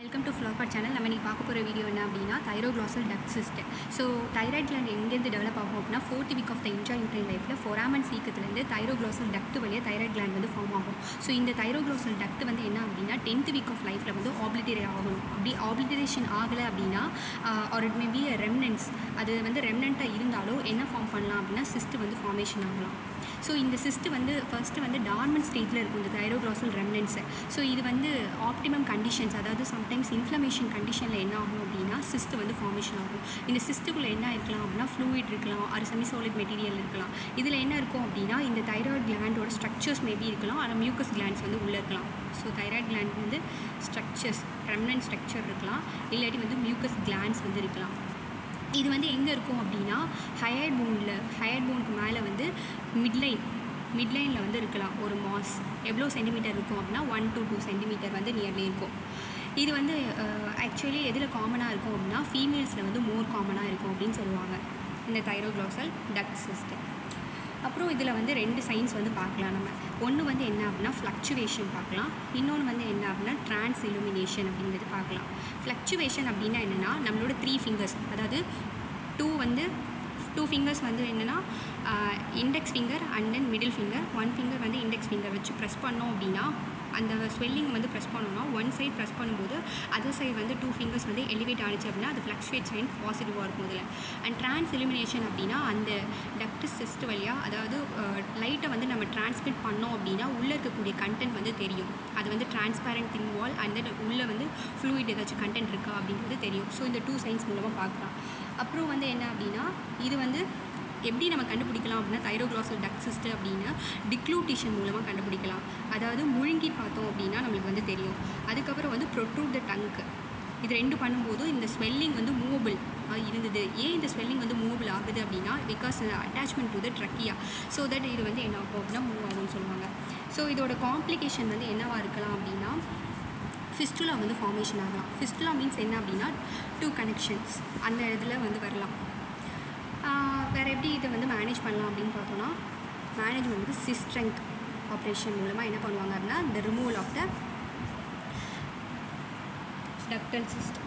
welcome to flower channel நம்ம இன்னைக்கு பார்க்க போகிற வீடியோ என்ன அப்படின்னா thyroglossal duct system so thyroid gland எங்கேருந்து டெவலப் ஆகும் அப்படின்னா fourth week of the intra uterine லைஃப்பில் ஃபோராமன் சீக்கத்துலேருந்து தைரோக்ளாசல் டக்ட் வழியாக தைராய்ட் கிளாண்ட் வந்து ஃபார்ம் ஆகும் ஸோ இந்த தைரோக்ளாசல் டக்ட் வந்து என்ன அப்படின்னா டென்த் வீக் ஆஃப் லைஃப்பில் வந்து ஆப்ளிட்டரேட் ஆகணும் அப்படி ஆப்ளிட்டரேஷன் ஆகலை அப்படின்னா ஆர் இட் மேபி ரெம்னன்ஸ் அது வந்து ரெம்னண்ட்டாக இருந்தாலோ என்ன ஃபார்ம் பண்ணலாம் அப்படின்னா சிஸ்ட் வந்து ஃபார்மேஷன் ஆகலாம் ஸோ இந்த சிஸ்ட் வந்து ஃபர்ஸ்ட்டு வந்து டார்மன் ஸ்டேஜில் இருக்கும் இந்த தைரோக்ளாசல் ரெம்னன்ஸு ஸோ இது வந்து ஆப்டிமம் கண்டிஷன்ஸ் அதாவது சம்டைம்ஸ் இன்ஃப்ளமேஷன் கண்டிஷனில் என்ன ஆகும் அப்படின்னா சிஸ்ட் வந்து ஃபார்மேஷன் ஆகும் இந்த சிஸ்ட்டுக்குள்ளே என்ன இருக்கலாம் அப்படின்னா ஃப்ளூயிட் இருக்கலாம் அது செமி சாலிட் மெட்டீரியல் இருக்கலாம் இதில் என்ன இருக்கும் அப்படின்னா இந்த தைராய்டு கிளாண்டோட ஸ்ட்ரக்சர்ஸ் மேபி இருக்கலாம் ஆனால் மியூக்கஸ் கிளாண்ட்ஸ் வந்து உள்ளே இருக்கலாம் ஸோ தைராய்டு கிளாண்ட் வந்து ஸ்ட்ரக்சர்ஸ் ரெம்னன்ட் ஸ்ட்ரக்சர் இருக்கலாம் இல்லாட்டி வந்து மியூக்கஸ் கிளாண்ட்ஸ் வந்து இருக்கலாம் இது வந்து எங்கே இருக்கும் அப்படின்னா ஹயர் போனில் ஹயர் போனுக்கு மேலே வந்து மிட்லைன் மிட்லைனில் வந்து இருக்கலாம் ஒரு மாஸ் எவ்வளோ சென்டிமீட்டர் இருக்கும் அப்படின்னா ஒன் டு டூ சென்டிமீட்டர் வந்து நியர்லி இருக்கும் இது வந்து ஆக்சுவலி எதில் காமனாக இருக்கும் அப்படின்னா ஃபீமேல்ஸில் வந்து மோர் காமனாக இருக்கும் அப்படின்னு சொல்லுவாங்க இந்த தைரோக்ளாசல் டக் சிஸ்டம் அப்புறம் இதில் வந்து ரெண்டு சைன்ஸ் வந்து பார்க்கலாம் நம்ம ஒன்று வந்து என்ன அப்படின்னா ஃப்ளக்சுவேஷன் பார்க்கலாம் இன்னொன்று வந்து என்ன அப்படின்னா ட்ரான்ஸ் இலுமினேஷன் அப்படிங்கிறது பார்க்கலாம் ஃப்ளக்சுவேஷன் அப்படின்னா என்னென்னா நம்மளோட த்ரீ ஃபிங்கர்ஸ் அதாவது டூ வந்து டூ ஃபிங்கர்ஸ் வந்து என்னென்னா index finger and then middle finger one finger வந்து இண்டெக்ஸ் ஃபிங்கர் வச்சு ப்ரெஸ் பண்ணோம் அப்படின்னா அந்த ஸ்வெல்லிங் வந்து ப்ரெஸ் பண்ணோம்னா ஒன் சைட் ப்ரெஸ் பண்ணும்போது அதர் சைடு வந்து டூ ஃபிங்கர்ஸ் வந்து எலிவேட் ஆனிச்சு அப்படின்னா அது ஃப்ளக்ஷுவேட் சைன் பாசிட்டிவாக இருக்கும் இதில் அண்ட் ட்ரான்ஸ் எலிமினேஷன் அப்படின்னா அந்த டக்ட் சிஸ்ட் வழியாக அதாவது லைட்டை வந்து நம்ம டிரான்ஸ்மிட் பண்ணோம் அப்படின்னா உள்ளே இருக்கக்கூடிய கண்டென்ட் வந்து தெரியும் அது வந்து transparent thin wall and then உள்ளே வந்து ஃப்ளூயிட் ஏதாச்சும் கண்டென்ட் இருக்கா அப்படிங்கிறது தெரியும் ஸோ இந்த டூ சைன்ஸ் மூலமாக பார்க்கலாம் அப்புறம் வந்து என்ன அப்படின்னா இது வந்து எப்படி நம்ம கண்டுபிடிக்கலாம் அப்படின்னா தைரோக்ளாசல் டக் சிஸ்ட் அப்படின்னா டிக்ளூட்டிஷன் மூலமாக கண்டுபிடிக்கலாம் அதாவது முழுங்கி பார்த்தோம் அப்படின்னா நம்மளுக்கு வந்து தெரியும் அதுக்கப்புறம் வந்து ப்ரொட்ரூட் த டங்க்கு இது ரெண்டு பண்ணும்போது இந்த ஸ்வெல்லிங் வந்து மூவபிள் இருந்தது ஏன் இந்த ஸ்வெல்லிங் வந்து மூவபிள் ஆகுது அப்படின்னா because attachment to the trachea so that இது வந்து என்ன ஆகும் அப்படின்னா மூவ் ஆகும்னு சொல்லுவாங்க ஸோ இதோட காம்ப்ளிகேஷன் வந்து என்னவாக இருக்கலாம் அப்படின்னா ஃபிஸ்டுலா வந்து ஃபார்மேஷன் ஆகலாம் ஃபிஸ்டுலா மீன்ஸ் என்ன அப்படின்னா டூ கனெக்ஷன்ஸ் அந்த இதில் வந்து வரலாம் வேறு எப்படி இதை வந்து மேனேஜ் பண்ணலாம் அப்படின்னு பார்த்தோன்னா மேனேஜ்மெண்ட் வந்து சிஸ்ட்ரெங்க் ஆப்ரேஷன் மூலமாக என்ன பண்ணுவாங்க அப்படின்னா இந்த removal of the ductal system